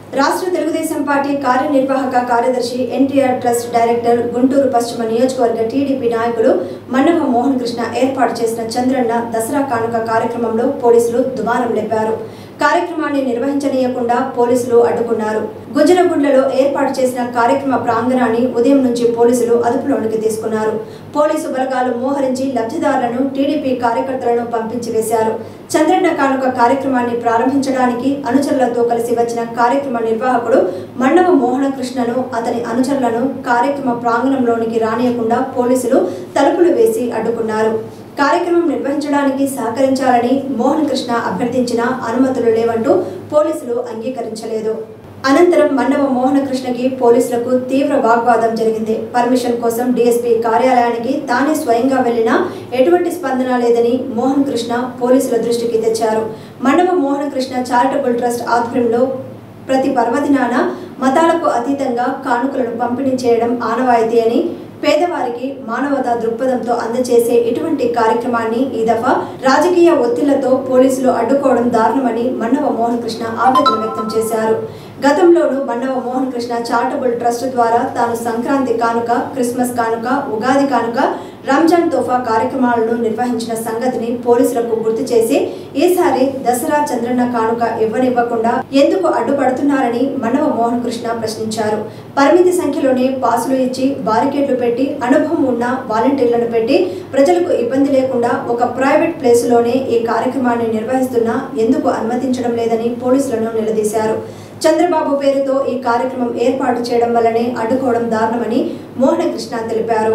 రాష్ట్ర తెలుగుదేశం పార్టీ కార్యనిర్వాహక కార్యదర్శి ఎన్టీఆర్ ట్రస్ట్ డైరెక్టర్ గుంటూరు పశ్చిమ నియోజకవర్గ టీడీపీ నాయకులు మన్నవ మోహన్ కృష్ణ ఏర్పాటు చేసిన చంద్రన్న దసరా కానుక కార్యక్రమంలో పోలీసులు దుమారం లేపారు కార్యక్రమాన్ని నిర్వహించనీయకుండా పోలీసులు అడ్డుకున్నారు గుజ్జలగుండ్లలో ఏర్పాటు చేసిన కార్యక్రమ ప్రాంగణాన్ని ఉదయం నుంచి పోలీసులు అదుపులోనికి తీసుకున్నారు పోలీసు బలగాలు మోహరించి లబ్ధిదారులను టీడీపీ కార్యకర్తలను పంపించి వేశారు చంద్రన్న కానుక కార్యక్రమాన్ని ప్రారంభించడానికి అనుచరులతో కలిసి వచ్చిన కార్యక్రమ నిర్వాహకుడు మండవ మోహనకృష్ణను అతని అనుచరులను కార్యక్రమ ప్రాంగణంలోనికి రానియకుండా పోలీసులు తలుపులు వేసి అడ్డుకున్నారు కార్యక్రమం నిర్వహించడానికి సహకరించాలని మోహన్ కృష్ణ అభ్యర్థించిన అనుమతులు లేవంటూ పోలీసులు అంగీకరించలేదు అనంతరం మన్నవ మోహన కృష్ణకి పోలీసులకు తీవ్ర వాగ్వాదం జరిగింది పర్మిషన్ కోసం డీఎస్పీ కార్యాలయానికి తానే స్వయంగా వెళ్లినా ఎటువంటి స్పందన లేదని మోహన్ కృష్ణ పోలీసుల దృష్టికి తెచ్చారు మన్నవ మోహన కృష్ణ చారిటబుల్ ట్రస్ట్ ఆధ్వర్యంలో ప్రతి పర్వదినాన మతాలకు అతీతంగా కానుకలను పంపిణీ చేయడం ఆనవాయితీ అని పేదవారికి మానవతా దృక్పథంతో అందజేసే ఇటువంటి కార్యక్రమాన్ని ఈ దఫా రాజకీయ ఒత్తిళ్లతో పోలీసులు అడ్డుకోవడం దారుణమని మన్నవ మోహన్ కృష్ణ ఆవేదన వ్యక్తం చేశారు గతంలోనూ మన్నవ మోహన్ కృష్ణ చారిటబుల్ ట్రస్ట్ ద్వారా తాను సంక్రాంతి కానుక క్రిస్మస్ కానుక ఉగాది కానుక రంజాన్ తోఫా కార్యక్రమాలను నిర్వహించిన సంగతిని పోలీసులకు గుర్తు చేసి ఈసారి దసరా చంద్రన్న కానుక ఇవ్వనివ్వకుండా ఎందుకు అడ్డుపడుతున్నారని మనవ మోహన్ కృష్ణ ప్రశ్నించారు పరిమితి సంఖ్యలోనే పాసులు ఇచ్చి బారికేడ్లు పెట్టి అనుభవం ఉన్న వాలంటీర్లను పెట్టి ప్రజలకు ఇబ్బంది లేకుండా ఒక ప్రైవేట్ ప్లేసులోనే ఈ కార్యక్రమాన్ని నిర్వహిస్తున్నా ఎందుకు అనుమతించడం లేదని పోలీసులను నిలదీశారు చంద్రబాబు పేరుతో ఈ కార్యక్రమం ఏర్పాటు చేయడం వల్లనే అడ్డుకోవడం దారుణమని మోహన కృష్ణ తెలిపారు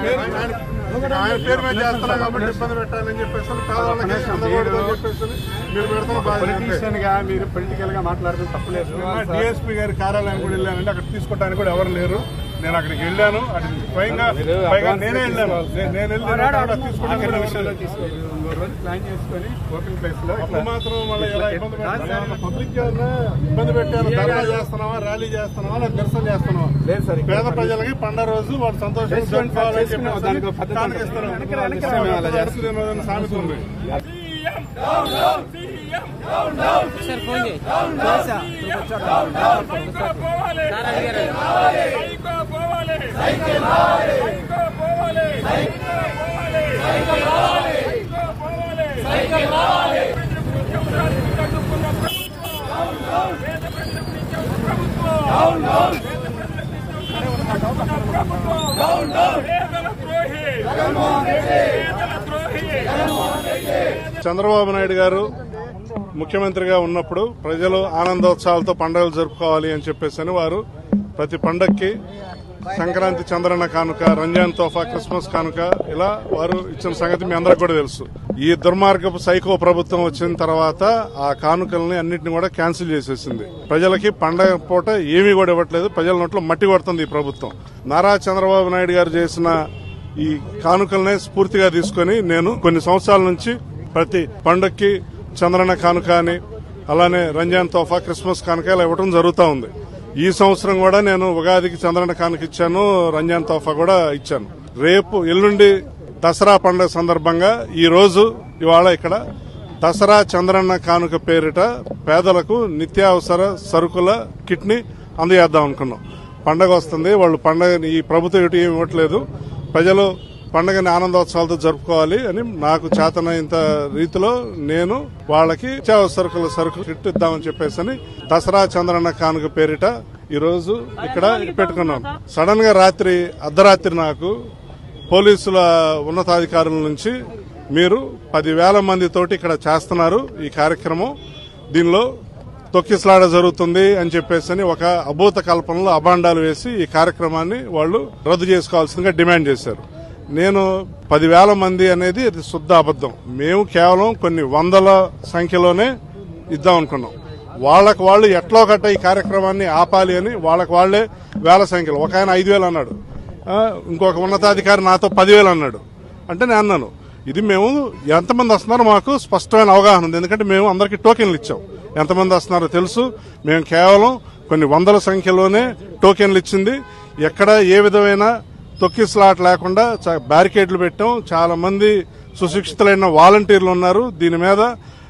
ఆయన పేరు మీద చేస్తున్నారు కాబట్టి ఇబ్బంది పెట్టాలని చెప్పేసి పేదవాళ్ళకి అందకూడదని చెప్పేసి మీరు పెడుతున్న బాధ్యత అంతే. పొలిటీషియన్ గా మీరు పొలిటికల్ గా మాట్లాడడం తప్పలేదు డిఎస్పీ గారి కార్యాలయం కూడా వెళ్ళానండి అక్కడ తీసుకోవడానికి కూడా ఎవరు లేరు నేను అక్కడికి వెళ్ళాను అది స్వయంగా మీరు పైగా advance నేనే వెళ్ళాను నే- నేను వెళ్ళి అక్కడ తీసుకోవడానికి ఆఖరి ఎవరు విషయంలో లేరు. తీసుకోండి ఇంకో రోజు ప్లాన్ చేసుకొని ఓపెన్ ప్లేస్ లో అప్పుడు మాత్రం మళ్ళీ ఎలా ఇబ్బంది పెట్టాలి పబ్లిక్ ఇబ్బంది పెట్టారు ధర్నా చేస్తున్నావా ర్యాలీ చేస్తున్నావా లేదా నిరసన చేస్తున్నావా లేదు సార్ పేద ప్రజలకి పండగ రోజు వాళ్ళు సంతోషంగా చేసుకోండి సార్, జరుపుకోవాలని చేసుకున్నాం. చెప్పేసి దానికి ఒక పద్ధతి కానుక ఉంటుంది. ఇస్తారు. వెనక్కి రా, వెనక్కి రా, ఇస్తాం. అలా చేస్తాం. అడుగు తినదని సామెత ఉంది చంద్రబాబు నాయుడు గారు ముఖ్యమంత్రిగా ఉన్నప్పుడు ప్రజలు ఆనందోత్సవాలతో పండుగలు జరుపుకోవాలి అని చెప్పేసి అని వారు ప్రతి పండక్కి సంక్రాంతి చంద్రన్న కానుక రంజాన్ తోఫా క్రిస్మస్ కానుక ఇలా వారు ఇచ్చిన సంగతి మీ అందరికి కూడా తెలుసు ఈ దుర్మార్గపు సైకో ప్రభుత్వం వచ్చిన తర్వాత ఆ కానుకల్ని అన్నింటిని కూడా క్యాన్సిల్ చేసేసింది ప్రజలకి పండగ పూట ఏమీ కూడా ఇవ్వట్లేదు ప్రజల నోట్లో మట్టి కొడుతుంది ఈ ప్రభుత్వం నారా చంద్రబాబు నాయుడు గారు చేసిన ఈ కానుకలనే స్ఫూర్తిగా తీసుకొని నేను కొన్ని సంవత్సరాల నుంచి ప్రతి పండక్కి చంద్రన కానుక అని అలానే రంజాన్ తోఫా క్రిస్మస్ కానుక ఇలా ఇవ్వడం జరుగుతూ ఉంది ఈ సంవత్సరం కూడా నేను ఉగాదికి చంద్రన కానుక ఇచ్చాను రంజాన్ తోఫా కూడా ఇచ్చాను రేపు ఎల్లుండి దసరా పండుగ సందర్భంగా ఈ రోజు ఇవాళ ఇక్కడ దసరా చంద్రన్న కానుక పేరిట పేదలకు నిత్యావసర సరుకుల కిట్ ని అందజేద్దాం అనుకున్నాం పండగ వస్తుంది వాళ్ళు పండగ ఈ ప్రభుత్వం ఇటు ఏమి ఇవ్వట్లేదు ప్రజలు పండగని ఆనందోత్సవాలతో జరుపుకోవాలి అని నాకు చేతనైనంత రీతిలో నేను వాళ్ళకి నిత్యావసర సరుకుల సరుకు కిట్ ఇద్దామని చెప్పేసి అని దసరా చంద్రన్న కానుక పేరిట ఈ రోజు ఇక్కడ పెట్టుకున్నాం సడన్ గా రాత్రి అర్ధరాత్రి నాకు పోలీసుల ఉన్నతాధికారుల నుంచి మీరు పదివేల మంది తోటి ఇక్కడ చేస్తున్నారు ఈ కార్యక్రమం దీనిలో తొక్కిసలాడ జరుగుతుంది అని చెప్పేసి అని ఒక అభూత కల్పనలో అభాండాలు వేసి ఈ కార్యక్రమాన్ని వాళ్ళు రద్దు చేసుకోవాల్సిందిగా డిమాండ్ చేశారు నేను పదివేల మంది అనేది ఇది శుద్ధ అబద్ధం మేము కేవలం కొన్ని వందల సంఖ్యలోనే ఇద్దాం అనుకున్నాం వాళ్ళకు వాళ్ళు ఎట్లో గట్ట ఈ కార్యక్రమాన్ని ఆపాలి అని వాళ్ళకు వాళ్లే వేల సంఖ్యలో ఒక ఆయన ఐదు వేలు అన్నాడు ఆ, ఇంకొక ఉన్నతాధికారి నాతో పదివేలు అన్నాడు అంటే నేను అన్నాను ఇది మేము ఎంతమంది వస్తున్నారో మాకు స్పష్టమైన అవగాహన ఉంది ఎందుకంటే మేము అందరికీ టోకెన్లు ఇచ్చాం ఎంతమంది వస్తున్నారో తెలుసు మేము కేవలం కొన్ని వందల సంఖ్యలోనే టోకెన్లు ఇచ్చింది ఎక్కడ ఏ విధమైన తొక్కిసలాట లేకుండా చ- బ్యారికేడ్లు పెట్టాం చాలా మంది సుశిక్షితులైన వాలంటీర్లు ఉన్నారు దీని మీద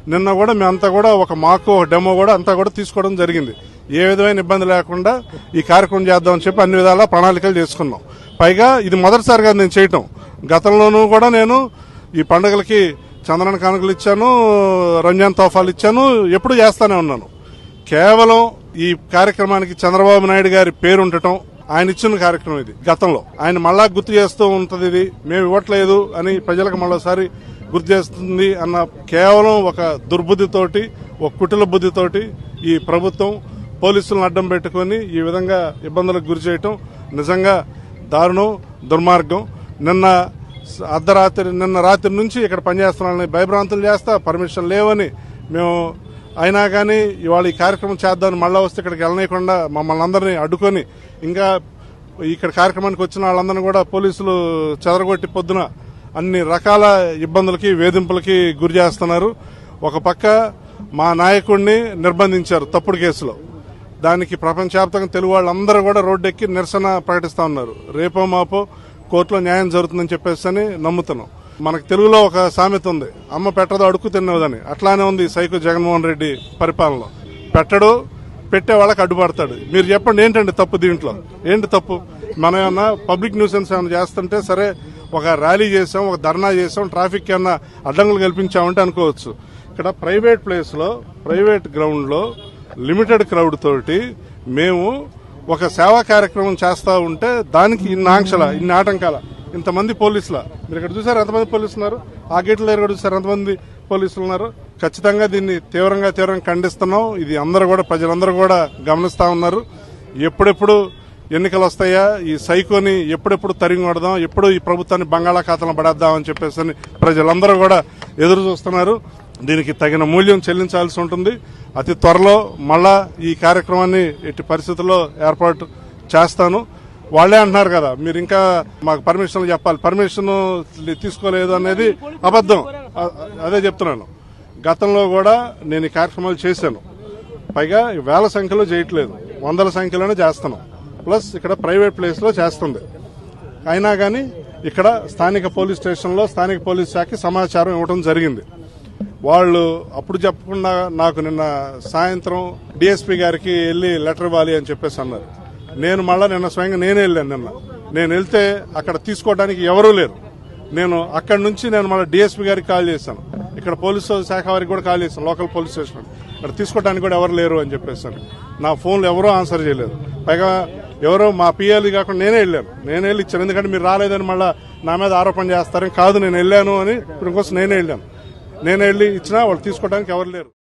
నిన్న కూడా మేమంతా కూడా ఒక మాకు ఒక డెమో కూడా అంతా కూడా తీసుకోవడం జరిగింది ఏ విధమైన ఇబ్బంది లేకుండా ఈ కార్యక్రమం చేద్దామని చెప్పి అన్ని విధాలా ప్రణాళికలు చేసుకున్నాం పైగా ఇది మొదటిసారిగా నేను చేయటం గతంలోనూ కూడా నేను ఈ పండుగలకి చంద్రన కానుకలు ఇచ్చాను రంజాన్ తోఫాలు ఇచ్చాను ఎప్పుడు చేస్తానే ఉన్నాను కేవలం ఈ కార్యక్రమానికి చంద్రబాబు నాయుడు గారి పేరు ఉండటం ఆయన ఇచ్చిన కార్యక్రమం ఇది గతంలో ఆయన మళ్ళా గుర్తు చేస్తూ ఉంటది ఇది మేము ఇవ్వట్లేదు అని ప్రజలకు మళ్ళోసారి గుర్తు చేస్తుంది అన్న కేవలం ఒక దుర్బుద్ధితోటి ఒక కుటిల బుద్ధితోటి ఈ ప్రభుత్వం పోలీసులను అడ్డం పెట్టుకొని ఈ విధంగా ఇబ్బందులకు గురి చేయటం నిజంగా దారుణం దుర్మార్గం నిన్న స- అర్ధరాత్రి నిన్న రాత్రి నుంచి ఇక్కడ పనిచేస్తున్నారని భయభ్రాంతులు చేస్తా పర్మిషన్ లేవని మేము అయినా కానీ ఇవాళ ఈ కార్యక్రమం చేద్దామని మళ్ళా వస్తే ఇక్కడికి వెళ్ళనీయకుండా మమ్మల్ని అందరినీ అడ్డుకొని ఇంకా ఇక్కడ కార్యక్రమానికి వచ్చిన వాళ్ళందరినీ కూడా పోలీసులు చెదరగొట్టి పొద్దున అన్ని రకాల ఇబ్బందులకి వేధింపులకి గురి చేస్తున్నారు ఒక పక్క మా నాయకుడిని నిర్బంధించారు తప్పుడు కేసులో దానికి ప్రపంచవ్యాప్తంగా తెలుగు వాళ్ళందరూ కూడా రోడ్డెక్కి నిరసన ప్రకటిస్తా ఉన్నారు రేపో మాపో కోర్టులో న్యాయం జరుగుతుందని చెప్పేసి అని నమ్ముతున్నాం మనకు తెలుగులో ఒక సామెత ఉంది అమ్మ పెట్టదో అడుక్కు తిన్నదని అట్లానే ఉంది సైకో జగన్మోహన్ రెడ్డి పరిపాలనలో పెట్టడు పెట్టే వాళ్ళకి అడ్డుపడతాడు మీరు చెప్పండి ఏంటండి తప్పు దీంట్లో ఏంటి తప్పు మనం ఏమన్నా పబ్లిక్ న్యూసెన్స్ ఏమైనా చేస్తుంటే సరే ఒక ర్యాలీ చేసాం ఒక ధర్నా చేసాం ట్రాఫిక్ ఏమన్నా అడ్డంకులు కల్పించామంటే అనుకోవచ్చు ఇక్కడ ప్రైవేట్ ప్లేస్ లో ప్రైవేట్ గ్రౌండ్ లో లిమిటెడ్ క్రౌడ్ తోటి మేము ఒక సేవా కార్యక్రమం చేస్తా ఉంటే దానికి ఇన్ని ఆంక్షల ఇన్ని ఆటంకాల ఇంతమంది పోలీసుల మీరు ఇక్కడ చూసారు ఎంతమంది పోలీసులు ఉన్నారు ఆ గేట్ల దగ్గర కూడా చూసారు ఎంతమంది పోలీసులు ఉన్నారు ఖచ్చితంగా దీన్ని తీవ్రంగా తీవ్రంగా ఖండిస్తున్నాం ఇది అందరూ కూడా ప్రజలందరూ కూడా గమనిస్తా ఉన్నారు ఎప్పుడెప్పుడు ఎన్నికలు వస్తాయా ఈ సైకోని ఎప్పుడెప్పుడు తరిగి కొడదాం ఎప్పుడు ఈ ప్రభుత్వాన్ని బంగాళాఖాతంలో పడేద్దాం అని చెప్పేసి అని ప్రజలందరూ కూడా ఎదురు చూస్తున్నారు దీనికి తగిన మూల్యం చెల్లించాల్సి ఉంటుంది అతి త్వరలో మళ్ళా ఈ కార్యక్రమాన్ని ఎట్టి పరిస్థితుల్లో ఏర్పాటు చేస్తాను వాళ్ళే అంటున్నారు కదా మీరు ఇంకా మాకు పర్మిషన్లు చెప్పాలి పర్మిషన్ తీసుకోలేదు అనేది అబద్ధం అ- అదే చెప్తున్నాను గతంలో కూడా నేను ఈ కార్యక్రమాలు చేశాను పైగా వేల సంఖ్యలో చేయట్లేదు వందల సంఖ్యలోనే చేస్తున్నాం ప్లస్ ఇక్కడ ప్రైవేట్ ప్లేస్ లో చేస్తుంది అయినా కానీ ఇక్కడ స్థానిక పోలీస్ స్టేషన్లో స్థానిక పోలీస్ శాఖకి సమాచారం ఇవ్వడం జరిగింది వాళ్ళు అప్పుడు చెప్పకుండా నాకు నిన్న సాయంత్రం డిఎస్పీ గారికి వెళ్ళి లెటర్ ఇవ్వాలి అని చెప్పేసి అన్నారు నేను మళ్ళా నిన్న స్వయంగా నేనే వెళ్ళాను నిన్న నేను వెళ్తే అక్కడ తీసుకోవడానికి ఎవరూ లేరు నేను అక్కడి నుంచి నేను మళ్ళీ డిఎస్పీ గారికి కాల్ చేశాను ఇక్కడ పోలీసు శాఖ వారికి కూడా కాల్ చేశాను లోకల్ పోలీస్ స్టేషన్ ఇక్కడ తీసుకోవడానికి కూడా ఎవరు లేరు అని చెప్పేసాను నా ఫోన్లు ఎవరూ ఆన్సర్ చేయలేదు పైగా ఎవరో మా పిఎల్ కాకుండా నేనే వెళ్ళాను నేనే వెళ్ళి ఇచ్చాను ఎందుకంటే మీరు రాలేదని మళ్ళీ నా మీద ఆరోపణ చేస్తారని కాదు నేను వెళ్ళాను అని ఇప్పుడు కోసం నేనే వెళ్ళాను నేనే వెళ్ళి ఇచ్చినా వాళ్ళు తీసుకోవడానికి ఎవరు లేరు